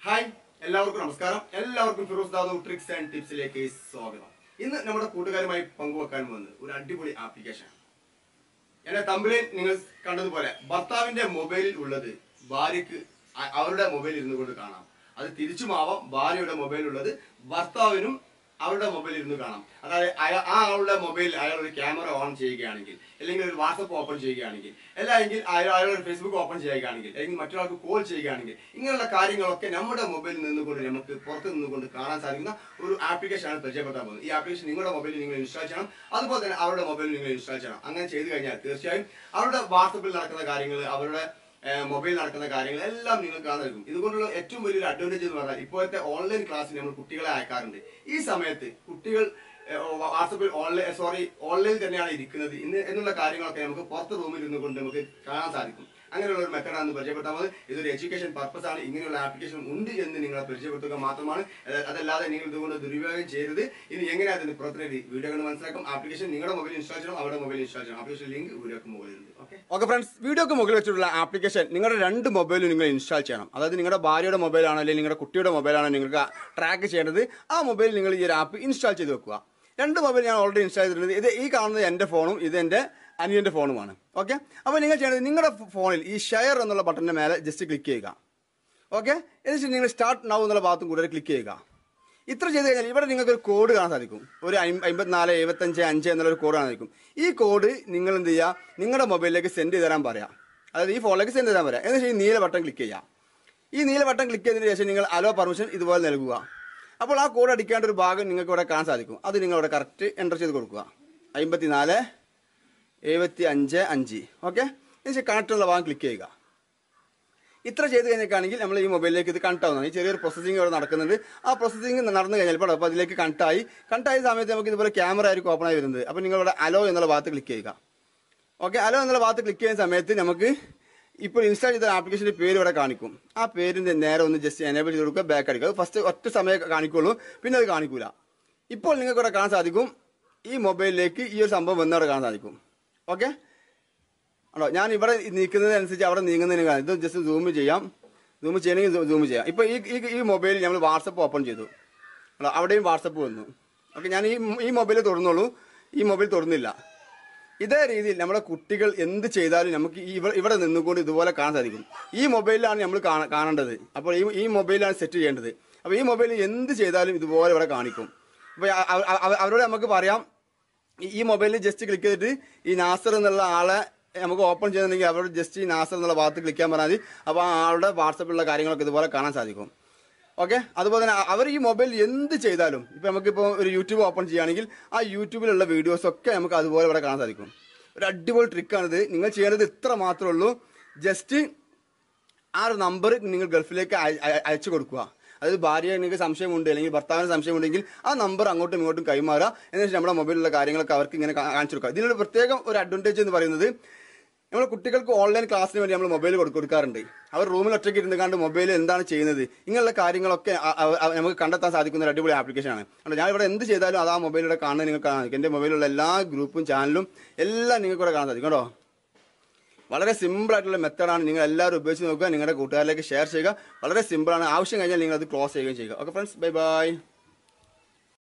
hi എല്ലാവർക്കും നമസ്കാരം എല്ലാവർക്കും ഫിറോസ് ദാദു ട്രിക്സ് ആൻഡ് ടിപ്സിലേക്ക് സ്വാഗതം ഇന്ന് നമ്മുടെ കൂട്ടുകാരുമായി പങ്കുവെക്കാൻ പോകുന്നത് ഒരു അടിപൊളി ആപ്ലിക്കേഷൻ എന്റെ തമ്പിലിൽ നിങ്ങൾ കണ്ടതുപോലെ ഭർത്താവിന്റെ മൊബൈലിൽ ഉള്ളത് ഭാര്യക്ക് അ- അവരുടെ മൊബൈലിൽ ഇരുന്നു കൊണ്ട് കാണാം അത് തിരിച്ചുമാവാം ഭാര്യയുടെ മൊബൈൽ ഉള്ളത് ഭർത്താവിനും അവരുടെ മൊബൈലിൽ ഇരുന്ന് കാണാം അതായത് അയ- ആ ആളുടെ മൊബൈൽ അയാൾ ഒരു ക്യാമറ ഓൺ ചെയ്യുകയാണെങ്കിൽ അല്ലെങ്കിൽ ഒരു വാട്സപ്പ് ഓപ്പൺ ചെയ്യുകയാണെങ്കിൽ അല്ലെങ്കിൽ അയാൾ അയാൾ ഒരു ഫേസ്ബുക്ക് ഓപ്പൺ ചെയ്യുകയാണെങ്കിൽ അല്ലെങ്കിൽ മറ്റൊരാൾക്ക് കോൾ ചെയ്യുകയാണെങ്കിൽ ഇങ്ങനെയുള്ള കാര്യങ്ങളൊക്കെ നമ്മുടെ മൊബൈലിൽ നിന്നുകൊണ്ട് നമുക്ക് പുറത്ത് നിന്നുകൊണ്ട് കാണാൻ സാധിക്കുന്ന ഒരു ആപ്ലിക്കേഷനാണ് പരിചയപ്പെടുത്താൻ പോകുന്നത് ഈ ആപ്ലിക്കേഷൻ നിങ്ങളുടെ മൊബൈലിൽ നിങ്ങൾ ഇൻസ്റ്റാൾ ചെയ്യണം അതുപോലെ തന്നെ അവരുടെ മൊബൈലിൽ നിങ്ങൾ ഇൻസ്റ്റാൾ ചെയ്യണം അങ്ങനെ ചെയ്തു കഴിഞ്ഞാൽ തീർച്ചയായും അവരുടെ വാട്സപ്പിൽ നടക്കുന്ന കാര്യങ്ങൾ അവരുടെ മൊബൈൽ നടക്കുന്ന കാര്യങ്ങൾ എല്ലാം നിങ്ങൾക്ക് കാണാൻ സാധിക്കും ഇതുകൊണ്ടുള്ള ഏറ്റവും വലിയൊരു അഡ്വാൻറ്റേജ് എന്ന് പറഞ്ഞാൽ ഇപ്പോഴത്തെ ഓൺലൈൻ ക്ലാസ്സിൽ നമ്മൾ കുട്ടികളെ അയക്കാറുണ്ട് ഈ സമയത്ത് കുട്ടികൾ ഏഹ്, വാട്സപ്പിൽ ഓൺലൈൻ സോറി ഓൺലൈനിൽ തന്നെയാണ് ഇരിക്കുന്നത് ഇന്ന് എന്നുള്ള കാര്യങ്ങളൊക്കെ നമുക്ക് പുറത്ത് റൂമിൽ ഇരുന്നു കൊണ്ട് നമുക്ക് കാണാൻ സാധിക്കും അങ്ങനെയുള്ള ഒരു മെത്തഡാണ് പരിചയപ്പെടുത്താൻ പോകുന്നത് ഇതൊരു എഡ്യൂക്കേഷൻ പർപ്പസ് ആണ് ഇങ്ങനെയുള്ള ആപ്ലിക്കേഷൻ ഉണ്ട് എന്ന് നിങ്ങളെ പരിചയപ്പെടുത്തുക മാത്രമാണ് അത് അതല്ലാതെ നിങ്ങൾ ഇതുകൊണ്ട് ദുരുപയോഗം ചെയ്യരുത് ഇനി എങ്ങനെയാണ് അതിന് പുറത്തിനൊരു വീഡിയോ കണ്ട് മനസ്സിലാക്കും ആപ്ലിക്കേഷൻ നിങ്ങളുടെ മൊബൈൽ ഇൻസ്റ്റാൾ ചെയ്യണം അവരുടെ മൊബൈൽ ഇൻസ്റ്റാൾ ചെയ്യണം ആപ്ലിക്കേഷൻ ലിങ്ക് വീഡിയോക്ക് മുകളിലുണ്ട് ഓക്കെ ഓക്കെ ഫ്രണ്ട്സ് വീഡിയോക്ക് മുകളിൽ വെച്ചിട്ടുള്ള ആപ്ലിക്കേഷൻ നിങ്ങളുടെ രണ്ട് മൊബൈലും നിങ്ങൾ ഇൻസ്റ്റാൾ ചെയ്യണം അതായത് നിങ്ങളുടെ ഭാര്യയുടെ മൊബൈലാണോ അല്ലെങ്കിൽ നിങ്ങളുടെ കുട്ടിയുടെ മൊബൈലാണോ നിങ്ങൾക്ക് ട്രാക്ക് ചെയ്യേണ്ടത് ആ മൊബൈൽ നിങ്ങൾ ഈ ഒരു ആപ്പ് ഇൻസ്റ്റാൾ ചെയ്ത് വെക്കുക രണ്ട് മൊബൈൽ ഞാൻ ഓൾറെഡി ഇൻസ്റ്റാൾ ചെയ്തിട്ടുണ്ട് ഇത് ഈ കാണുന്നത് എൻ്റെ ഫോണും ഇത് എൻ്റെ അനിയൻ്റെ ഫോണുമാണ് ഓക്കെ അപ്പോൾ നിങ്ങൾ ചെയ്യേണ്ടത് നിങ്ങളുടെ ഫോണിൽ ഈ ഷെയർ എന്നുള്ള ബട്ടൻ്റെ മേലെ ജസ്റ്റ് ക്ലിക്ക് ചെയ്യുക ഓക്കെ എന്നിട്ട് നിങ്ങൾ സ്റ്റാർട്ട് നൗ എന്നുള്ള ഭാഗത്തും കൂടുതൽ ക്ലിക്ക് ചെയ്യുക ഇത്ര ചെയ്ത് കഴിഞ്ഞാൽ ഇവിടെ നിങ്ങൾക്ക് ഒരു കോഡ് കാണാൻ സാധിക്കും ഒരു അയ്- അമ്പത്തിനാല് എഴുപത്തഞ്ച് അഞ്ച് എന്നുള്ളൊരു കോഡ് കാണാൻ സാധിക്കും ഈ കോഡ് നിങ്ങൾ എന്ത് ചെയ്യുക നിങ്ങളുടെ മൊബൈലിലേക്ക് സെൻഡ് ചെയ്ത് തരാൻ പറയാം അതായത് ഈ ഫോണിലേക്ക് സെൻഡ് ചെയ്താൽ പറയാം എന്നിട്ട് ഈ നീല ബട്ടൺ ക്ലിക്ക് ചെയ്യുക ഈ നീല ബട്ടൺ ക്ലിക്ക് ചെയ്തതിന് ശേഷം നിങ്ങൾ അലോ പെർമിഷൻ ഇതുപോലെ നൽകുക അപ്പോൾ ആ കോഡ് അടിക്കേണ്ട ഒരു ഭാഗം നിങ്ങൾക്ക് ഇവിടെ കാണാൻ സാധിക്കും അത് നിങ്ങൾ ഇവിടെ കറക്റ്റ് എൻ്റർ ചെയ്ത് കൊടുക്കുക അമ്പത്തിനാല് എഴുപത്തി അഞ്ച് അഞ്ച് ഓക്കെ എന്നിട്ട് കണക്ട് ഉള്ള ഭാഗം ക്ലിക്ക് ചെയ്യുക ഇത്ര ചെയ്ത് കഴിഞ്ഞിട്ടാണെങ്കിൽ നമ്മൾ ഈ മൊബൈലിലേക്ക് ഇത് കണക്ട് ആവുന്നതാണ് ഈ ചെറിയൊരു പ്രോസസ്സിംഗ് ഇവിടെ നടക്കുന്നുണ്ട് ആ പ്രോസസ്സിംഗ് നടന്നു കഴിഞ്ഞാൽ ഇപ്പോൾ അപ്പോൾ അതിലേക്ക് കണക്ട് ആയി കണക്ട് ആയ സമയത്ത് നമുക്ക് ഇതുപോലെ ക്യാമറ ആയിരിക്കും ഓപ്പൺ ആയി വരുന്നത് അപ്പോൾ നിങ്ങൾ ഇവിടെ അലോ എന്നുള്ള ഭാഗത്ത് ക്ലിക്ക് ചെയ്യുക ഓക്കെ അലോ എന്നുള്ള ഭാഗത്ത് ക്ലിക്ക് ചെയ്യുന്ന സമയത്ത് നമുക്ക് ഇപ്പോൾ ഇൻസ്റ്റാൾ ചെയ്ത ആപ്ലിക്കേഷൻ്റെ പേര് ഇവിടെ കാണിക്കും ആ പേരിൻ്റെ നേരെ ഒന്ന് ജസ്റ്റ് എനേബിൾ ചെയ്ത് കൊടുക്കുക ബാക്ക് അടിക്കുക അത് ഫസ്റ്റ് ഒറ്റ സമയം കാണിക്കുള്ളൂ പിന്നെ അത് കാണിക്കൂല ഇപ്പോൾ നിങ്ങൾക്ക് ഇവിടെ കാണാൻ സാധിക്കും ഈ മൊബൈലിലേക്ക് ഈ ഒരു സംഭവം വന്ന് അവിടെ കാണാൻ സാധിക്കും ഓക്കെ ആണോ ഞാൻ ഇവിടെ നിൽക്കുന്നതിനനുസരിച്ച് അവിടെ നീങ്ങുന്നതിന് കാണാം ഇത് ജസ്റ്റ് സൂം ചെയ്യാം സൂം ചെയ്യണമെങ്കിൽ സൂം ചെയ്യാം ഇപ്പോൾ ഈ ഈ- ഈ മൊബൈൽ നമ്മൾ വാട്സപ്പ് ഓപ്പൺ ചെയ്തു ആണോ അവിടെയും വാട്സപ്പ് വന്നു ഓക്കെ ഞാൻ ഈ ഈ മൊബൈൽ തുറന്നുള്ളൂ ഈ മൊബൈൽ തുറന്നില്ല ഇതേ രീതിയിൽ നമ്മുടെ കുട്ടികൾ എന്ത് ചെയ്താലും നമുക്ക് ഈ ഇവ- ഇവിടെ നിന്നുകൊണ്ട് ഇതുപോലെ കാണാൻ സാധിക്കും ഈ മൊബൈലിലാണ് നമ്മൾ കാണ- കാണേണ്ടത് അപ്പോൾ ഈ ഈ മൊബൈലാണ് സെറ്റ് ചെയ്യേണ്ടത് അപ്പോൾ ഈ മൊബൈലിൽ എന്ത് ചെയ്താലും ഇതുപോലെ ഇവിടെ കാണിക്കും അപ്പോൾ അ- അ- അ- അവരോട് നമുക്ക് പറയാം ഈ- ഈ മൊബൈലിൽ ജസ്റ്റ് ക്ലിക്ക് ചെയ്തിട്ട് ഈ നാസർ എന്നുള്ള ആളെ നമുക്ക് ഓപ്പൺ ചെയ്യുന്നുണ്ടെങ്കിൽ അവരോട് ജസ്റ്റ് ഈ നാസർ എന്നുള്ള ഭാഗത്ത് ക്ലിക്ക് ചെയ്യാൻ പറഞ്ഞാൽ മതി അപ്പോൾ ആ ആളുടെ വാട്സപ്പിലുള്ള കാര്യങ്ങളൊക്കെ ഇതുപോലെ കാണാൻ സാധിക്കും ഓക്കെ അതുപോലെ തന്നെ അ- അവർ ഈ മൊബൈൽ എന്ത് ചെയ്താലും ഇപ്പം നമുക്കിപ്പോൾ ഒരു യൂട്യൂബ് ഓപ്പൺ ചെയ്യുകയാണെങ്കിൽ ആ യൂട്യൂബിലുള്ള വീഡിയോസ് ഒക്കെ നമുക്ക് അതുപോലെ ഇവിടെ കാണാൻ സാധിക്കും ഒരു അടിപൊളി ട്രിക്കാണിത് നിങ്ങൾ ചെയ്യേണ്ടത് ഇത്ര മാത്രമേ ഉള്ളൂ ജസ്റ്റ് ആ ഒരു നമ്പർ നിങ്ങൾ ഗൾഫിലേക്ക് അയ- അയ- അയച്ചു കൊടുക്കുക അതായത് ഭാര്യ നിങ്ങൾക്ക് സംശയമുണ്ട് അല്ലെങ്കിൽ ഭർത്താവിന് സംശയമുണ്ടെങ്കിൽ ആ നമ്പർ അങ്ങോട്ടും ഇങ്ങോട്ടും കൈമാറുക എന്നിട്ട് നമ്മുടെ മൊബൈലിലുള്ള കാര്യങ്ങളൊക്കെ അവർക്ക് ഇങ്ങനെ കാ- കാണിച്ചു കൊടുക്കുക ഇതിനൊരു പ്രത്യേകം ഒരു അഡ്വാൻറ്റേജ് എന്ന് പറയുന്നത് നമ്മൾ കുട്ടികൾക്ക് ഓൺലൈൻ ക്ലാസ്സിന് വേണ്ടി നമ്മൾ മൊബൈൽ കൊടു- കൊടുക്കാറുണ്ട് അവർ റൂമിൽ ഒറ്റയ്ക്ക് ഇരുന്ന് കണ്ട് മൊബൈൽ എന്താണ് ചെയ്യുന്നത് ഇങ്ങനെയുള്ള കാര്യങ്ങളൊക്കെ അ- അ- അ- നമുക്ക് കണ്ടെത്താൻ സാധിക്കുന്ന ഒരു അടിപൊളി ആപ്ലിക്കേഷനാണ് അതുകൊണ്ട് ഞാൻ ഇവിടെ എന്ത് ചെയ്താലും അത് ആ മൊബൈലിലൂടെ കാണാൻ നിങ്ങൾക്ക് കാണാൻ സാധിക്കും എൻ്റെ മൊബൈലിലുള്ള എല്ലാ ഗ്രൂപ്പും ചാനലും എല്ലാം നിങ്ങൾക്ക് ഇവിടെ കാണാൻ സാധിക്കും കേട്ടോ വളരെ സിമ്പിൾ ആയിട്ടുള്ള മെത്തഡാണ് നിങ്ങൾ എല്ലാവരും ഉപയോഗിച്ച് നോക്കുക നിങ്ങളുടെ കൂട്ടുകാരിലേക്ക് ഷെയർ ചെയ്യുക വളരെ സിമ്പിളാണ് ആവശ്യം കഴിഞ്ഞാൽ നിങ്ങൾ അത് ക്ലോസ് ചെയ്യുകയും ചെയ്യുക ഓക്കെ ഫ്രണ്ട്സ് ബൈ ബൈ